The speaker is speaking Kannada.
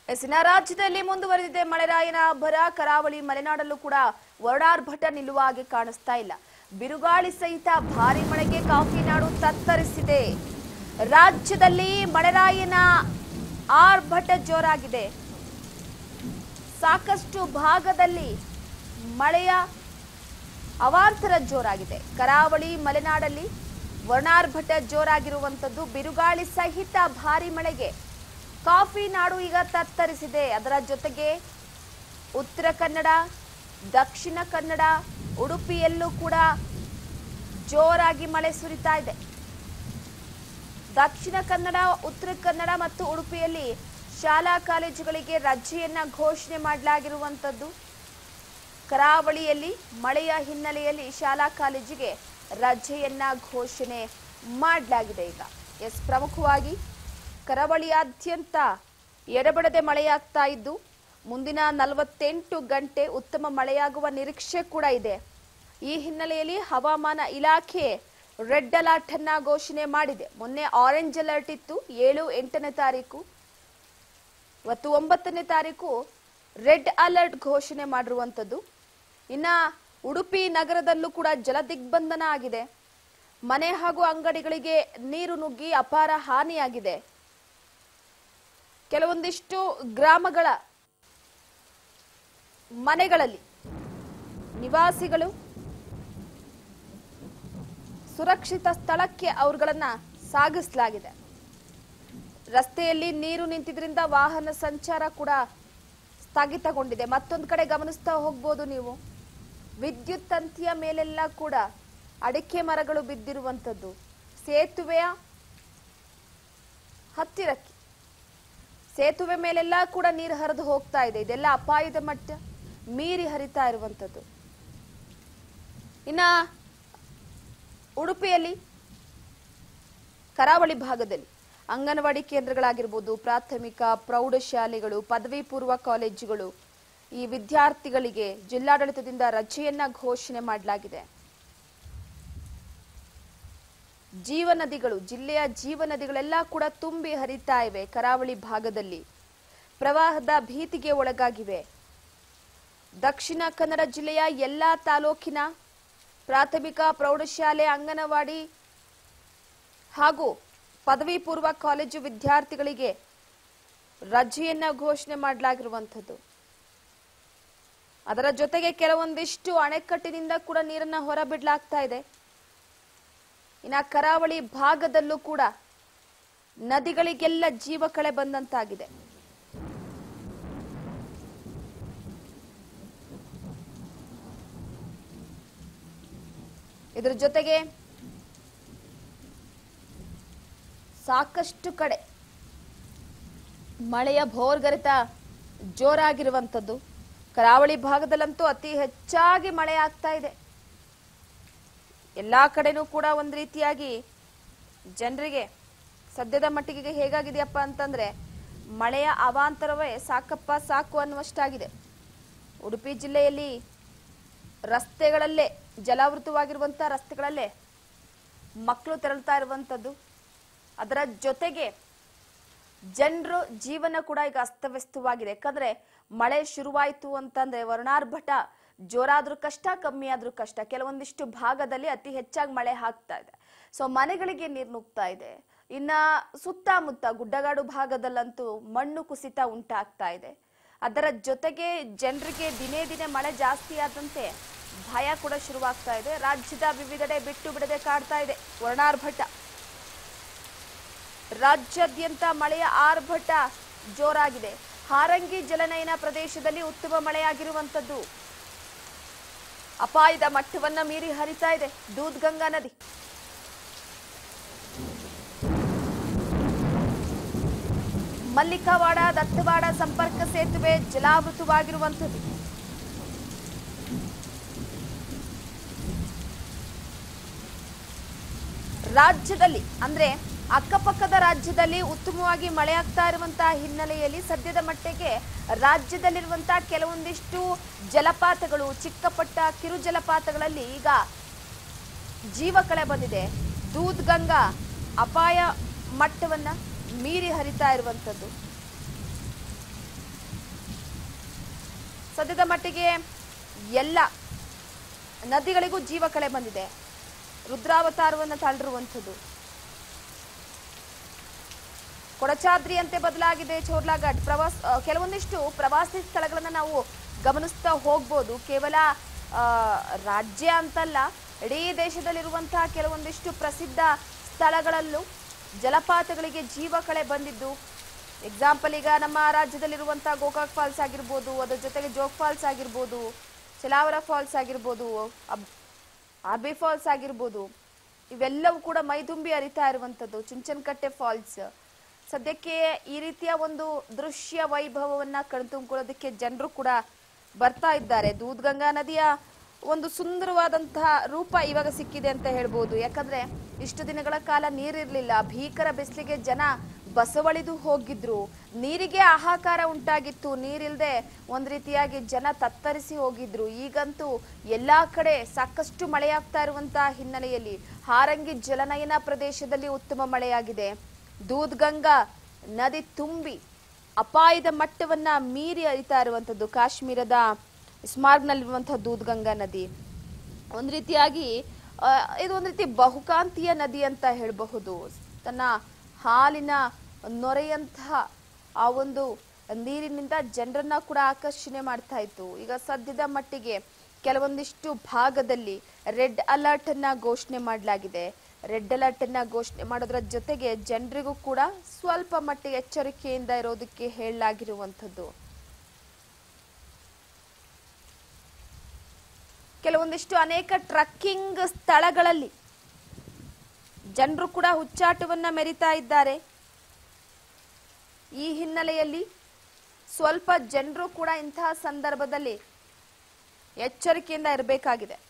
ಎಸಿನ ರಾಜ್ಯದಲ್ಲಿ ಮುಂದುವರೆದಿದೆ ಮಳೆರಾಯನ ಅಬ್ಬರ ಕರಾವಳಿ ಮಲೆನಾಡಲ್ಲೂ ಕೂಡ ವರುಣಾರ್ಭಟ ನಿಲ್ಲುವ ಹಾಗೆ ಕಾಣಿಸ್ತಾ ಇಲ್ಲ ಬಿರುಗಾಳಿ ಸಹಿತ ಭಾರಿ ಮಳೆಗೆ ಕಾಫಿನಾಡು ತತ್ತರಿಸಿದೆ ರಾಜ್ಯದಲ್ಲಿ ಮಳೆರಾಯನ ಆರ್ಭಟ ಜೋರಾಗಿದೆ ಸಾಕಷ್ಟು ಭಾಗದಲ್ಲಿ ಮಳೆಯ ಅವಾಂತರ ಜೋರಾಗಿದೆ ಕರಾವಳಿ ಮಲೆನಾಡಲ್ಲಿ ವರ್ಣಾರ್ಭಟ ಜೋರಾಗಿರುವಂತದ್ದು ಬಿರುಗಾಳಿ ಸಹಿತ ಭಾರಿ ಮಳೆಗೆ ಕಾಫಿ ನಾಡು ಈಗ ತತ್ತರಿಸಿದೆ ಅದರ ಜೊತೆಗೆ ಉತ್ತರ ಕನ್ನಡ ದಕ್ಷಿಣ ಕನ್ನಡ ಉಡುಪಿಯಲ್ಲೂ ಕೂಡ ಜೋರಾಗಿ ಮಳೆ ಸುರಿತಾ ಇದೆ ದಕ್ಷಿಣ ಕನ್ನಡ ಉತ್ತರ ಕನ್ನಡ ಮತ್ತು ಉಡುಪಿಯಲ್ಲಿ ಶಾಲಾ ಕಾಲೇಜುಗಳಿಗೆ ರಜೆಯನ್ನ ಘೋಷಣೆ ಮಾಡಲಾಗಿರುವಂತದ್ದು ಕರಾವಳಿಯಲ್ಲಿ ಮಳೆಯ ಹಿನ್ನೆಲೆಯಲ್ಲಿ ಶಾಲಾ ಕಾಲೇಜಿಗೆ ರಜೆಯನ್ನ ಘೋಷಣೆ ಮಾಡಲಾಗಿದೆ ಈಗ ಎಸ್ ಪ್ರಮುಖವಾಗಿ ಕರಾವಳಿಯಾದ್ಯಂತ ಎಡಬಿಡದೆ ಮಳೆಯಾಗ್ತಾ ಇದ್ದು ಮುಂದಿನ ನಲವತ್ತೆಂಟು ಗಂಟೆ ಉತ್ತಮ ಮಳೆಯಾಗುವ ನಿರೀಕ್ಷೆ ಕೂಡ ಇದೆ ಈ ಹಿನ್ನೆಲೆಯಲ್ಲಿ ಹವಾಮಾನ ಇಲಾಖೆ ರೆಡ್ ಅಲರ್ಟ್ ಅನ್ನ ಘೋಷಣೆ ಮಾಡಿದೆ ಮೊನ್ನೆ ಆರೆಂಜ್ ಅಲರ್ಟ್ ಇತ್ತು ಏಳು ಎಂಟನೇ ತಾರೀಕು ಇವತ್ತು ಒಂಬತ್ತನೇ ತಾರೀಕು ರೆಡ್ ಅಲರ್ಟ್ ಘೋಷಣೆ ಮಾಡಿರುವಂಥದ್ದು ಇನ್ನ ಉಡುಪಿ ನಗರದಲ್ಲೂ ಕೂಡ ಜಲ ದಿಗ್ಬಂಧನ ಆಗಿದೆ ಮನೆ ಹಾಗೂ ಅಂಗಡಿಗಳಿಗೆ ನೀರು ನುಗ್ಗಿ ಅಪಾರ ಹಾನಿಯಾಗಿದೆ ಕೆಲವೊಂದಿಷ್ಟು ಗ್ರಾಮಗಳ ಮನೆಗಳಲ್ಲಿ ನಿವಾಸಿಗಳು ಸುರಕ್ಷಿತ ಸ್ಥಳಕ್ಕೆ ಅವರುಗಳನ್ನ ಸಾಗಿಸಲಾಗಿದೆ ರಸ್ತೆಯಲ್ಲಿ ನೀರು ನಿಂತಿದ್ರಿಂದ ವಾಹನ ಸಂಚಾರ ಕೂಡ ಸ್ಥಗಿತಗೊಂಡಿದೆ ಮತ್ತೊಂದು ಕಡೆ ಗಮನಿಸ್ತಾ ಹೋಗ್ಬೋದು ನೀವು ವಿದ್ಯುತ್ ತಂತಿಯ ಮೇಲೆಲ್ಲ ಕೂಡ ಅಡಿಕೆ ಮರಗಳು ಬಿದ್ದಿರುವಂಥದ್ದು ಸೇತುವೆಯ ಹತ್ತಿರಕ್ಕೆ ಸೇತುವೆ ಮೇಲೆಲ್ಲ ಕೂಡ ನೀರು ಹರಿದು ಹೋಗ್ತಾ ಇದೆ ಇದೆಲ್ಲ ಅಪಾಯದ ಮಟ್ಟ ಮೀರಿ ಹರಿತಾ ಇರುವಂಥದ್ದು ಇನ್ನ ಉಡುಪಿಯಲ್ಲಿ ಕರಾವಳಿ ಭಾಗದಲ್ಲಿ ಅಂಗನವಾಡಿ ಕೇಂದ್ರಗಳಾಗಿರ್ಬೋದು ಪ್ರಾಥಮಿಕ ಪ್ರೌಢಶಾಲೆಗಳು ಪದವಿ ಪೂರ್ವ ಕಾಲೇಜುಗಳು ಈ ವಿದ್ಯಾರ್ಥಿಗಳಿಗೆ ಜಿಲ್ಲಾಡಳಿತದಿಂದ ರಜೆಯನ್ನ ಘೋಷಣೆ ಮಾಡಲಾಗಿದೆ ಜೀವನದಿಗಳು ಜಿಲ್ಲೆಯ ಜೀವನದಿಗಳೆಲ್ಲ ಕೂಡ ತುಂಬಿ ಹರಿತಾ ಇವೆ ಕರಾವಳಿ ಭಾಗದಲ್ಲಿ ಪ್ರವಾಹದ ಭೀತಿಗೆ ಒಳಗಾಗಿವೆ ದಕ್ಷಿಣ ಕನ್ನಡ ಜಿಲ್ಲೆಯ ಎಲ್ಲಾ ತಾಲೂಕಿನ ಪ್ರಾಥಮಿಕ ಪ್ರೌಢಶಾಲೆ ಅಂಗನವಾಡಿ ಹಾಗೂ ಪದವಿ ಪೂರ್ವ ಕಾಲೇಜು ವಿದ್ಯಾರ್ಥಿಗಳಿಗೆ ರಜೆಯನ್ನ ಘೋಷಣೆ ಮಾಡಲಾಗಿರುವಂಥದ್ದು ಅದರ ಜೊತೆಗೆ ಕೆಲವೊಂದಿಷ್ಟು ಅಣೆಕಟ್ಟಿನಿಂದ ಕೂಡ ನೀರನ್ನ ಹೊರಬಿಡ್ಲಾಗ್ತಾ ಇದೆ ಇನ್ನ ಕರಾವಳಿ ಭಾಗದಲ್ಲೂ ಕೂಡ ನದಿಗಳಿಗೆಲ್ಲ ಜೀವ ಕಳೆ ಬಂದಂತಾಗಿದೆ ಇದರ ಜೊತೆಗೆ ಸಾಕಷ್ಟು ಕಡೆ ಮಳೆಯ ಭೋರ್ಗರೆತ ಜೋರಾಗಿರುವಂಥದ್ದು ಕರಾವಳಿ ಭಾಗದಲ್ಲಂತೂ ಅತಿ ಹೆಚ್ಚಾಗಿ ಮಳೆ ಆಗ್ತಾ ಇದೆ ಎಲ್ಲಾ ಕಡೆನೂ ಕೂಡ ಒಂದು ರೀತಿಯಾಗಿ ಜನರಿಗೆ ಸದ್ಯದ ಮಟ್ಟಿಗೆ ಹೇಗಾಗಿದೆಯಪ್ಪ ಅಂತಂದ್ರೆ ಮಳೆಯ ಅವಾಂತರವೇ ಸಾಕಪ್ಪ ಸಾಕು ಅನ್ನುವಷ್ಟಾಗಿದೆ ಉಡುಪಿ ಜಿಲ್ಲೆಯಲ್ಲಿ ರಸ್ತೆಗಳಲ್ಲೇ ಜಲಾವೃತವಾಗಿರುವಂಥ ರಸ್ತೆಗಳಲ್ಲೇ ಮಕ್ಕಳು ತೆರಳ್ತಾ ಇರುವಂಥದ್ದು ಅದರ ಜೊತೆಗೆ ಜನರು ಜೀವನ ಕೂಡ ಈಗ ಅಸ್ತವ್ಯಸ್ತವಾಗಿದೆ ಯಾಕಂದ್ರೆ ಮಳೆ ಶುರುವಾಯಿತು ಅಂತಂದ್ರೆ ವರ್ಣಾರ್ಭಟ ಜೋರಾದ್ರೂ ಕಷ್ಟ ಕಮ್ಮಿ ಆದ್ರೂ ಕಷ್ಟ ಕೆಲವೊಂದಿಷ್ಟು ಭಾಗದಲ್ಲಿ ಅತಿ ಹೆಚ್ಚಾಗಿ ಮಳೆ ಹಾಕ್ತಾ ಇದೆ ಸೊ ಮನೆಗಳಿಗೆ ನೀರು ನುಗ್ತಾ ಇದೆ ಇನ್ನ ಸುತ್ತಮುತ್ತ ಗುಡ್ಡಗಾಡು ಭಾಗದಲ್ಲಂತೂ ಮಣ್ಣು ಕುಸಿತ ಉಂಟಾಗ್ತಾ ಇದೆ ಅದರ ಜೊತೆಗೆ ಜನರಿಗೆ ದಿನೇ ದಿನೇ ಮಳೆ ಜಾಸ್ತಿ ಆದಂತೆ ಭಯ ಕೂಡ ಶುರುವಾಗ್ತಾ ಇದೆ ರಾಜ್ಯದ ವಿವಿಧೆಡೆ ಬಿಟ್ಟು ಬಿಡದೆ ಕಾಡ್ತಾ ಇದೆ ವರ್ಣಾರ್ಭಟ ರಾಜ್ಯಾದ್ಯಂತ ಮಳೆಯ ಆರ್ಭಟ ಜೋರಾಗಿದೆ ಹಾರಂಗಿ ಜಲನಯನ ಪ್ರದೇಶದಲ್ಲಿ ಉತ್ತಮ ಮಳೆಯಾಗಿರುವಂತದ್ದು ಅಪಾಯದ ಮಟ್ಟವನ್ನ ಮೀರಿ ಹರಿತಾ ಇದೆ ದೂದ್ಗಂಗಾ ನದಿ ಮಲ್ಲಿಕವಾಡ ದತ್ತವಾಡ ಸಂಪರ್ಕ ಸೇತುವೆ ಜಲಾವೃತವಾಗಿರುವಂಥದ್ದು ರಾಜ್ಯದಲ್ಲಿ ಅಂದ್ರೆ ಅಕ್ಕಪಕ್ಕದ ರಾಜ್ಯದಲ್ಲಿ ಉತ್ತಮವಾಗಿ ಮಳೆ ಆಗ್ತಾ ಇರುವಂತಹ ಹಿನ್ನೆಲೆಯಲ್ಲಿ ಸದ್ಯದ ಮಟ್ಟಿಗೆ ರಾಜ್ಯದಲ್ಲಿರುವಂತಹ ಕೆಲವೊಂದಿಷ್ಟು ಜಲಪಾತಗಳು ಚಿಕ್ಕಪಟ್ಟ ಕಿರು ಜಲಪಾತಗಳಲ್ಲಿ ಈಗ ಜೀವ ಕಳೆ ಬಂದಿದೆ ದೂದ್ ಗಂಗಾ ಅಪಾಯ ಮಟ್ಟವನ್ನ ಮೀರಿ ಹರಿತಾ ಇರುವಂಥದ್ದು ಸದ್ಯದ ಮಟ್ಟಿಗೆ ಎಲ್ಲ ನದಿಗಳಿಗೂ ಜೀವ ಕಳೆ ಬಂದಿದೆ ರುದ್ರಾವತಾರವನ್ನು ತಾಳಿರುವಂಥದ್ದು ಕೊಡಚಾದ್ರಿಯಂತೆ ಬದಲಾಗಿದೆ ಚೋರ್ಲಾಘಾಟ್ ಪ್ರವಾಸ ಆ, ಕೆಲವೊಂದಿಷ್ಟು ಪ್ರವಾಸಿ ಸ್ಥಳಗಳನ್ನ ನಾವು ಗಮನಿಸ್ತಾ ಹೋಗ್ಬೋದು ಕೇವಲ ಆ, ರಾಜ್ಯ ಅಂತಲ್ಲ ಇಡೀ ದೇಶದಲ್ಲಿರುವಂತಹ ಕೆಲವೊಂದಿಷ್ಟು ಪ್ರಸಿದ್ಧ ಸ್ಥಳಗಳಲ್ಲೂ ಜಲಪಾತಗಳಿಗೆ ಜೀವ ಕಳೆ ಬಂದಿದ್ದು ಎಕ್ಸಾಂಪಲ್ ಈಗ ನಮ್ಮ ರಾಜ್ಯದಲ್ಲಿರುವಂತಹ ಗೋಕಾಕ್ ಫಾಲ್ಸ್ ಆಗಿರ್ಬೋದು ಅದ್ರ ಜೊತೆಗೆ ಜೋಗ್ ಫಾಲ್ಸ್ ಆಗಿರ್ಬೋದು ಚಲಾವರ ಫಾಲ್ಸ್ ಆಗಿರ್ಬೋದು ಅಬ್- ಆರ್ಬಿ ಫಾಲ್ಸ್ ಆಗಿರ್ಬೋದು ಇವೆಲ್ಲವೂ ಕೂಡ ಮೈದುಂಬಿ ಹರಿತಾ ಇರುವಂತದ್ದು ಚುಂಚನಕಟ್ಟೆ ಫಾಲ್ಸ್ ಸದ್ಯಕ್ಕೆ ಈ ರೀತಿಯ ಒಂದು ದೃಶ್ಯ ವೈಭವವನ್ನ ಕಣ್ತುಂಬಿಕೊಳ್ಳೋದಕ್ಕೆ ಜನರು ಕೂಡ ಬರ್ತಾ ಇದ್ದಾರೆ ದೂದ್ಗಂಗಾ ನದಿಯ ಒಂದು ಸುಂದರವಾದಂತಹ ರೂಪ ಇವಾಗ ಸಿಕ್ಕಿದೆ ಅಂತ ಹೇಳ್ಬೋದು ಯಾಕಂದ್ರೆ ಇಷ್ಟು ದಿನಗಳ ಕಾಲ ನೀರಿರ್ಲಿಲ್ಲ ಭೀಕರ ಬಿಸಿಲಿಗೆ ಜನ ಬಸವಳಿದು ಹೋಗಿದ್ರು ನೀರಿಗೆ ಹಾಹಾಕಾರ ಉಂಟಾಗಿತ್ತು ನೀರಿಲ್ದೆ ಒಂದ್ ರೀತಿಯಾಗಿ ಜನ ತತ್ತರಿಸಿ ಹೋಗಿದ್ರು ಈಗಂತೂ ಎಲ್ಲಾ ಕಡೆ ಸಾಕಷ್ಟು ಮಳೆಯಾಗ್ತಾ ಇರುವಂತಹ ಹಿನ್ನೆಲೆಯಲ್ಲಿ ಹಾರಂಗಿ ಜಲನಯನ ಪ್ರದೇಶದಲ್ಲಿ ಉತ್ತಮ ಮಳೆಯಾಗಿದೆ ದೂದ್ಗಂಗಾ ನದಿ ತುಂಬಿ ಅಪಾಯದ ಮಟ್ಟವನ್ನ ಮೀರಿ ಹರಿತಾ ಇರುವಂತದ್ದು ಕಾಶ್ಮೀರದ ಸ್ಮಾರ್ಗ್ನಲ್ಲಿರುವಂತಹ ದೂದ್ಗಂಗಾ ನದಿ ಒಂದ್ ರೀತಿಯಾಗಿ ಆ, ಇದು ಒಂದ್ ರೀತಿ ಬಹುಕಾಂತೀಯ ನದಿ ಅಂತ ಹೇಳಬಹುದು ತನ್ನ ಹಾಲಿನ ನೊರೆಯಂತಹ ಆ ಒಂದು ನೀರಿನಿಂದ ಜನರನ್ನ ಕೂಡ ಆಕರ್ಷಣೆ ಮಾಡ್ತಾ ಇತ್ತು ಈಗ ಸದ್ಯದ ಮಟ್ಟಿಗೆ ಕೆಲವೊಂದಿಷ್ಟು ಭಾಗದಲ್ಲಿ ರೆಡ್ ಅಲರ್ಟ್ ಅನ್ನ ಘೋಷಣೆ ಮಾಡಲಾಗಿದೆ ರೆಡ್ ಅಲರ್ಟ್ ಅನ್ನ ಘೋಷಣೆ ಮಾಡೋದ್ರ ಜೊತೆಗೆ ಜನರಿಗೂ ಕೂಡ ಸ್ವಲ್ಪ ಮಟ್ಟಿಗೆ ಎಚ್ಚರಿಕೆಯಿಂದ ಇರೋದಕ್ಕೆ ಹೇಳಲಾಗಿರುವಂಥದ್ದು ಕೆಲವೊಂದಿಷ್ಟು ಅನೇಕ ಟ್ರಕ್ಕಿಂಗ್ ಸ್ಥಳಗಳಲ್ಲಿ ಜನರು ಕೂಡ ಹುಚ್ಚಾಟವನ್ನ ಮೆರಿತಾ ಇದ್ದಾರೆ ಈ ಹಿನ್ನೆಲೆಯಲ್ಲಿ ಸ್ವಲ್ಪ ಜನರು ಕೂಡ ಇಂತಹ ಸಂದರ್ಭದಲ್ಲಿ ಎಚ್ಚರಿಕೆಯಿಂದ ಇರಬೇಕಾಗಿದೆ